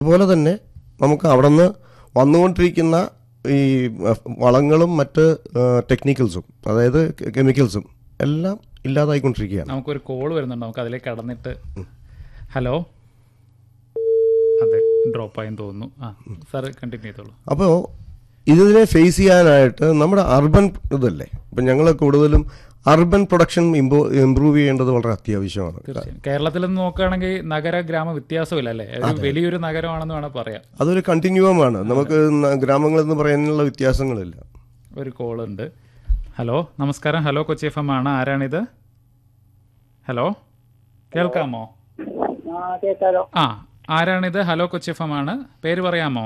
അതുപോലെ തന്നെ നമുക്ക് അവിടെ നിന്ന് വന്നുകൊണ്ടിരിക്കുന്ന ഈ അഹ്, വളങ്ങളും മറ്റ് ടെക്നിക്കൽസും അതായത് കെമിക്കൽസും എല്ലാം ഇല്ലാതായിക്കൊണ്ടിരിക്കുകയാണ് നമുക്കൊരു കോൾ വരുന്നുണ്ട് നമുക്ക് അതിലേക്ക് കടന്നിട്ട് ഹലോ അതെ ഡ്രോപ്പ് ആയെന്ന് തോന്നുന്നു ആ സാർ കണ്ടിന്യൂ ചെയ്തോളൂ അപ്പോൾ ഇതിനെ ഫേസ് ചെയ്യാനായിട്ട് നമ്മുടെ അർബൻ ഇതല്ലേ ഇപ്പം ഞങ്ങൾ കൂടുതലും അർബൻ പ്രൊഡക്ഷൻ ഇമ്പോ ഇമ്പ്രൂവ് ചെയ്യേണ്ടത് വളരെ അത്യാവശ്യമാണ് തീർച്ചയായും കേരളത്തിൽ നിന്ന് നോക്കുകയാണെങ്കിൽ നഗര ഗ്രാമ വ്യത്യാസമില്ല അല്ലേ ഒരു വലിയൊരു നഗരമാണെന്ന് വേണം പറയാം അതൊരു കണ്ടിന്യൂവമാണ് നമുക്ക് ന- ഗ്രാമങ്ങളിൽ നിന്ന് പറയാനുള്ള വ്യത്യാസങ്ങളില്ല ഒരു കോൾ ഉണ്ട് ഹലോ നമസ്കാരം ഹലോ കൊച്ചി എഫ് എം ആണ് ആരാണിത് ഹലോ കേൾക്കാമോ ആ കേൾക്കാലോ ആ ആരാണിത് ഹലോ കൊച്ചി എഫ് എം ആണ് പേര് പറയാമോ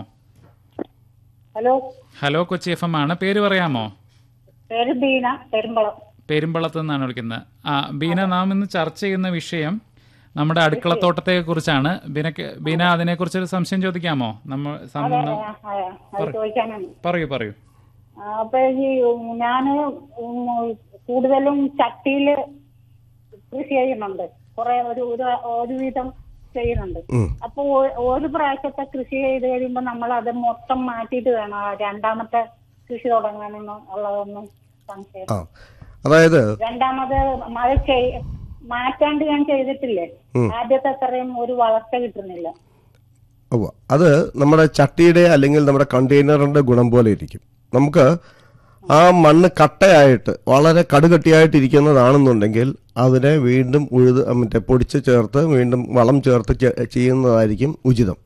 hello hello Kochi F M ആണ് പേര് പറയാമോ പേര് ബീന പെരുമ്പളം പെരുമ്പളത്ത് നിന്നാണ് വിളിക്കുന്നത് ആ ബീന നാം ഇന്ന് ചർച്ച ചെയ്യുന്ന വിഷയം നമ്മുടെ അടുക്കളത്തോട്ടത്തെ കുറിച്ചാണ് ബീനക്ക് ബീന അതിനെക്കുറിച്ച് ഒരു സംശയം ചോദിക്കാമോ നമ്മൾ സം- ആ, ആ, അത് ചോദിക്കാനാണ് പറയൂ പറയൂ ആ, അപ്പൊ ഈ ഞാന് ഉം കൂടുതലും ചട്ടിയില് കൃഷി ചെയ്യുന്നുണ്ട് കുറെ ഒരു ഒരു ഒരു വീതം ചെയ്യുന്നുണ്ട് ഉം. അപ്പൊ ഒ- ഒരു പ്രാവശ്യത്തെ കൃഷി ചെയ്ത് കഴിയുമ്പോ നമ്മൾ അത് മൊത്തം മാറ്റിയിട്ട് വേണം ആ രണ്ടാമത്തെ കൃഷി തുടങ്ങാനെന്ന് ഉള്ളതൊന്നും സംശയം ആ അതായത് രണ്ടാമത് മഴ ചെയ് മാറ്റാണ്ട് ഞാൻ ചെയ്തിട്ടില്ലേ ആദ്യത്തെ അത്രയും ഒരു വളർച്ച കിട്ടുന്നില്ല ഉവ്വ. അത് നമ്മുടെ ചട്ടിയുടെ അല്ലെങ്കിൽ നമ്മുടെ കണ്ടെയ്നറിന്റെ ഗുണം പോലെ ഇരിക്കും നമുക്ക് ആ മണ്ണ് കട്ടയായിട്ട് വളരെ കടുകട്ടിയായിട്ട് ഇരിക്കുന്നതാണെന്നുണ്ടെങ്കിൽ അതിനെ വീണ്ടും ഉഴുത് മറ്റേ പൊടിച്ച് ചേർത്ത് വീണ്ടും വളം ചേർത്ത് ചെ- ചെയ്യുന്നതായിരിക്കും ഉചിതം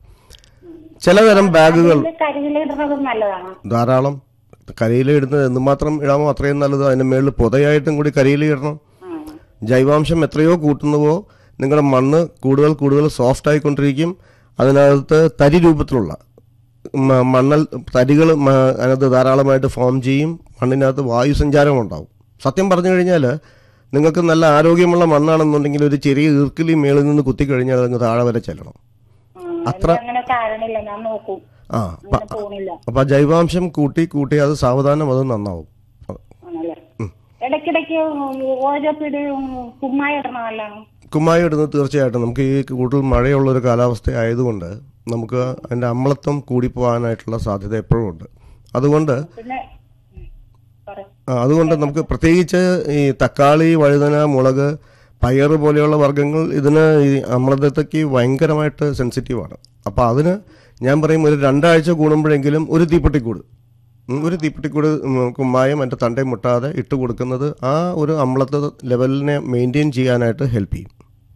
ചിലതരം ബാഗുകൾ ഇതില് കരിയിലിടുന്നത് നല്ലതാണ് ധാരാളം കരിയില ഇടുന്നത് എന്തുമാത്രം ഇടാമോ അത്രയും നല്ലത് അതിന് മേളിൽ പുതയായിട്ടും കൂടി കരിയില ഇടണം ജൈവാംശം എത്രയോ കൂട്ടുന്നുവോ നിങ്ങളുടെ മണ്ണ് കൂടുതൽ കൂടുതൽ സോഫ്റ്റ് ആയിക്കൊണ്ടിരിക്കും അതിനകത്ത് തരി രൂപത്തിലുള്ള മ- മണ്ണൽ തരികൾ അതിനകത്ത് ധാരാളമായിട്ട് ഫോം ചെയ്യും മണ്ണിനകത്ത് വായു സഞ്ചാരം ഉണ്ടാവും സത്യം പറഞ്ഞു കഴിഞ്ഞാൽ നിങ്ങൾക്ക് നല്ല ആരോഗ്യമുള്ള മണ്ണാണെന്നുണ്ടെങ്കിൽ ഒരു ചെറിയ ഈർക്കിലി മേളിൽ നിന്ന് കുത്തിക്കഴിഞ്ഞാൽ അതങ്ങ് താഴെ വരെ ചെല്ലണം ഉം, എനിക്ക് അങ്ങനെ കാരണില്ല ഞാൻ നോക്കും ആ അങ്ങനെ തോന്നില്ല അപ്പം ആ ജൈവാംശം കൂട്ടി കൂട്ടി അത് സാവധാനം അത് നന്നാവും ആണല്ലേ ഇടയ്ക്കിടയ്ക്ക് ഓരോ പിടി കുമ്മായി ഇടണം നല്ലതാണ് കുമ്മായി ഇടുന്നത് തീർച്ചയായിട്ടും നമുക്ക് ഈ കൂടുതൽ മഴയുള്ള ഒരു കാലാവസ്ഥ ആയതുകൊണ്ട് നമുക്ക് അതിൻ്റെ അമ്ലത്വം കൂടിപ്പോകാനായിട്ടുള്ള സാധ്യത എപ്പോഴും ഉണ്ട് അതുകൊണ്ട് പിന്നെ ഉം, പറ ആ, അതുകൊണ്ട് നമുക്ക് പ്രത്യേകിച്ച് ഈ തക്കാളി വഴുതന മുളക് പയർ പോലെയുള്ള വർഗ്ഗങ്ങൾ ഇതിന് ഈ അമ്ലതയ്ക്ക് ഭയങ്കരമായിട്ട് സെൻസിറ്റീവാണ് അപ്പോൾ അതിന് ഞാൻ പറയും ഒരു രണ്ടാഴ്ച കൂടുമ്പോഴെങ്കിലും ഒരു തീപ്പെട്ടിക്കൂട് ഉം, ഒരു തീപ്പെട്ടിക്കൂട് ഉം, കുമ്മായം എൻ്റെ തണ്ടേ മുട്ടാതെ ഇട്ട് കൊടുക്കുന്നത് ആ ഒരു അമ്ലത ലെവലിനെ മെയിൻറ്റെയിൻ ചെയ്യാനായിട്ട് ഹെൽപ്പ് ചെയ്യും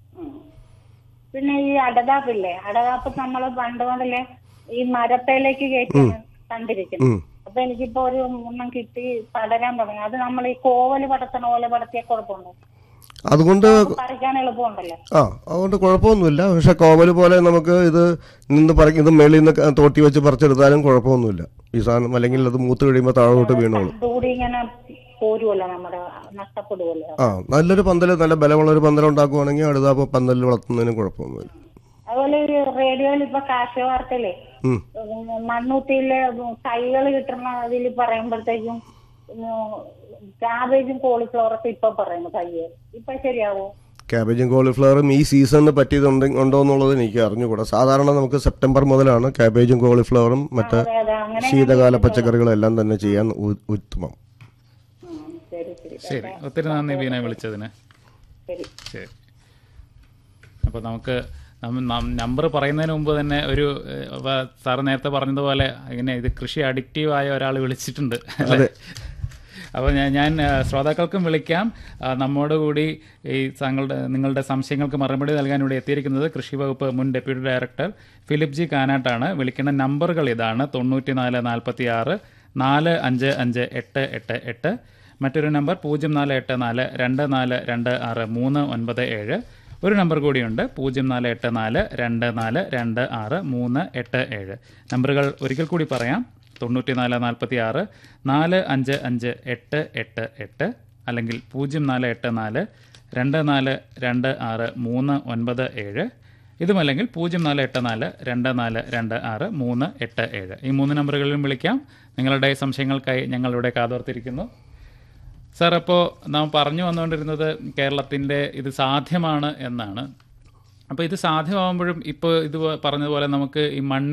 പിന്നെ ഈ അടതാപ്പില്ലേ അടതാപ്പ് നമ്മള് പണ്ട് മുതലേ ഈ മരത്തേലേക്ക് കയറ്റി കണ്ടിരിക്കുന്നു ഉം. അപ്പൊ എനിക്കിപ്പോ ഒരു ഒന്നും കിട്ടി പടരാൻ തുടങ്ങി അത് നമ്മൾ ഈ കോവല് പടത്തണ പോലെ പടത്തിയ കുഴപ്പമുണ്ടോ അതുകൊണ്ട് പറിക്കാൻ എളുപ്പമുണ്ടല്ലോ ആ അതുകൊണ്ട് കുഴപ്പമൊന്നുമില്ല പക്ഷെ കോവൽ പോലെ നമുക്ക് ഇത് നിന്ന് പറിക്കും ഇത് മേളിൽ നിന്ന് ക- തോട്ടി വെച്ച് പറിച്ചെടുത്താലും കുഴപ്പമൊന്നുമില്ല ഈ സാധനം അല്ലെങ്കിൽ അത് മൂത്ത് കഴിയുമ്പോൾ താഴോട്ട് വീണോളും കൂടി ഇങ്ങനെ പോരുമല്ലോ നമ്മുടെ നഷ്ടപ്പെടുമല്ലോ ആ നല്ലൊരു പന്തൽ നല്ല ബലമുള്ള ഒരു പന്തൽ ഉണ്ടാക്കുവാണെങ്കിൽ അടുത്ത പന്തലിൽ വളർത്തുന്നതിന് കുഴപ്പമൊന്നുമില്ല അതുപോലെ ഒരു റേഡിയോയിൽ ഇപ്പൊ കാർഷിക വാർത്തയില്ലേ ഉം. ഉം, മണ്ണൂത്തിയിലെ തൈകൾ കിട്ടുന്ന ഇതിൽ പറയുമ്പോഴത്തേക്കും ക്യാബേജും കോളിഫ്ലവറൊക്കെ ഇപ്പൊ പറയുന്നു തയ്യ് ഇപ്പൊ ശരിയാവോ ക്യാബേജും കോളിഫ്ലവറും ഈ സീസണിന് പറ്റിയതുണ്ട് ഉണ്ടോ എന്നുള്ളത് എനിക്ക് അറിഞ്ഞുകൂടാ സാധാരണ നമുക്ക് സെപ്റ്റംബർ മുതലാണ് ക്യാബേജും കോളിഫ്ലവറും മറ്റ് അതെ അതെ അങ്ങനെ ശീതകാല പച്ചക്കറികളും എല്ലാം തന്നെ ചെയ്യാൻ ഉ- ഉത്തമം ഉം, ശരി ശരി ശരി ഒത്തിരി നന്ദി ബീന വിളിച്ചതിന് ശരി ശരി അപ്പോൾ നമുക്ക് നമ്പർ പറയുന്നതിന് മുമ്പ് തന്നെ ഒരു ഏഹ്, വ- സാറ് നേരത്തെ പറഞ്ഞതുപോലെ ഇങ്ങനെ ഇത് കൃഷി അഡിക്റ്റീവ് ആയ ഒരാൾ വിളിച്ചിട്ടുണ്ട് അല്ലേ അപ്പോൾ ഞാൻ ഞാൻ ആ, ശ്രോതാക്കൾക്കും വിളിക്കാം ആ, നമ്മോട് കൂടി ഈ താങ്കളുടെ നിങ്ങളുടെ സംശയങ്ങൾക്ക് മറുപടി നൽകാൻ ഇവിടെ എത്തിയിരിക്കുന്നത് കൃഷി വകുപ്പ് മുൻ ഡെപ്യൂട്ടി ഡയറക്ടർ ഫിലിപ്പ് ജി കാനാട്ടാണ് വിളിക്കുന്ന നമ്പറുകൾ ഇതാണ് തൊണ്ണൂറ്റി നാല് നാൽപ്പത്തി ആറ് നാല് അഞ്ച് അഞ്ച് എട്ട് എട്ട് എട്ട് മറ്റൊരു നമ്പർ പൂജ്യം നാല് എട്ട് നാല് രണ്ട് നാല് രണ്ട് ആറ് മൂന്ന് ഒൻപത് ഏഴ് ഒരു നമ്പർ കൂടിയുണ്ട് പൂജ്യം നാല് എട്ട് നാല് രണ്ട് നാല് രണ്ട് ആറ് മൂന്ന് എട്ട് ഏഴ് നമ്പറുകൾ ഒരിക്കൽ കൂടി പറയാം തൊണ്ണൂറ്റി നാല് നാൽപ്പത്തി ആറ് നാല് അഞ്ച് അഞ്ച് എട്ട് എട്ട് എട്ട് അല്ലെങ്കിൽ പൂജ്യം നാല് എട്ട് നാല് രണ്ട് നാല് രണ്ട് ആറ് മൂന്ന് ഒൻപത് ഏഴ് ഇതുമല്ലെങ്കിൽ പൂജ്യം നാല് എട്ട് നാല് രണ്ട് നാല് രണ്ട് ആറ് മൂന്ന് എട്ട് ഏഴ് ഈ മൂന്ന് നമ്പറുകളിലും വിളിക്കാം നിങ്ങളുടെ സംശയങ്ങൾക്കായി ഞങ്ങളിവിടെ കാതോർത്തിരിക്കുന്നു സാർ അപ്പോൾ നാം പറഞ്ഞു വന്നുകൊണ്ടിരുന്നത് കേരളത്തിൻ്റെ ഇത് സാധ്യമാണ് എന്നാണ് അപ്പോൾ ഇത് സാധ്യമാകുമ്പോഴും ഇപ്പോൾ ഇത് പറഞ്ഞതുപോലെ നമുക്ക് ഈ മണ്ണ്